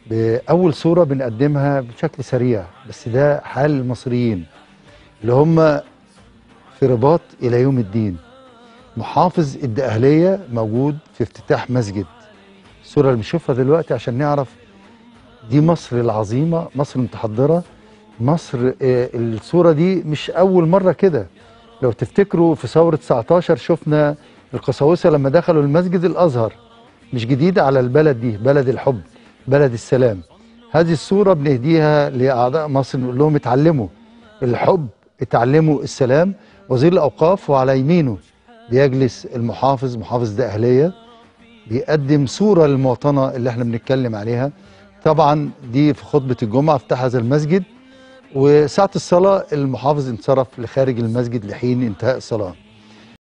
بأول صورة بنقدمها بشكل سريع بس ده حال المصريين اللي هم في رباط إلى يوم الدين محافظ الدقهلية موجود في افتتاح مسجد الصورة اللي بنشوفها دلوقتي عشان نعرف دي مصر العظيمة مصر المتحضرة مصر آه، الصورة دي مش أول مرة كده لو تفتكروا في ثورة 19 شفنا القساوسة لما دخلوا المسجد الأزهر مش جديدة على البلد دي بلد الحب بلد السلام هذه الصورة بنهديها لأعضاء مصر نقول لهم اتعلموا الحب اتعلموا السلام وزير الأوقاف وعلى يمينه بيجلس المحافظ محافظ دقهلية بيقدم صورة للمواطنة اللي احنا بنتكلم عليها طبعا دي في خطبة الجمعة افتتح هذا المسجد وساعة الصلاة المحافظ انصرف لخارج المسجد لحين انتهاء الصلاة